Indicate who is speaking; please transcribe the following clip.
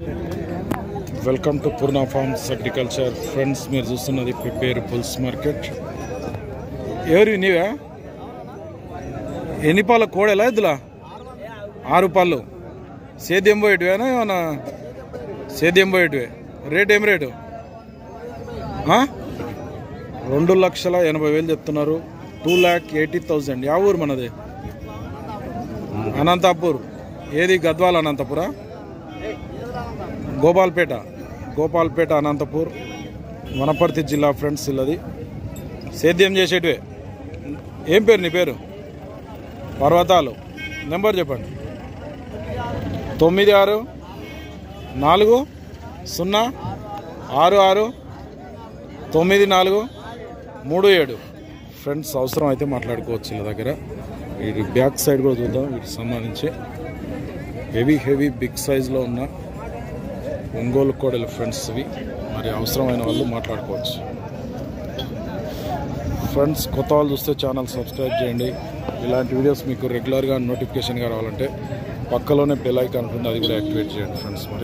Speaker 1: Welcome to Purna farms agriculture friends మీరు చూస్తున్నది prepare pulls market ఎవరు నీవే ఎన్ని పాల కోడెలా ఎద్దులా ఆరు పాలు సేద్యం పోయేటివేనా ఏమన్నా సేద్యం పోయేటివే రేట్ ఏం రేటు ఆ? రెండు లక్షల ఎనభై వేలు చెప్తున్నారు టూ ల్యాక్ ఎయిటీ థౌజండ్ యా ఊరు మనది అనంతాపూర్ ఏది గద్వాల్ అనంతపురా గోపాల్పేట గోపాల్పేట అనంతపూర్ వనపర్తి జిల్లా ఫ్రెండ్స్ ఇల్లది సేద్యం చేసేటివే ఏం పేరు నీ పేరు పర్వతాలు నెంబర్ చెప్పండి తొమ్మిది ఆరు నాలుగు సున్నా ఆరు ఆరు తొమ్మిది నాలుగు మూడు ఏడు ఫ్రెండ్స్ అవసరం అయితే మాట్లాడుకోవచ్చు వీళ్ళ దగ్గర వీటి బ్యాక్ సైడ్ కూడా చూద్దాం వీటికి సంబంధించి హెవీ హెవీ బిగ్ సైజులో ఉన్న ఒంగోలు కోడలు ఫ్రెండ్స్ ఇవి మరి అవసరమైన వాళ్ళు మాట్లాడుకోవచ్చు ఫ్రెండ్స్ కొత్త వాళ్ళు చూస్తే ఛానల్ సబ్స్క్రైబ్ చేయండి ఇలాంటి వీడియోస్ మీకు రెగ్యులర్గా నోటిఫికేషన్గా రావాలంటే పక్కలోనే బెల్ ఐకాన్ ఉంటుంది అది కూడా యాక్టివేట్ చేయండి ఫ్రెండ్స్ మరి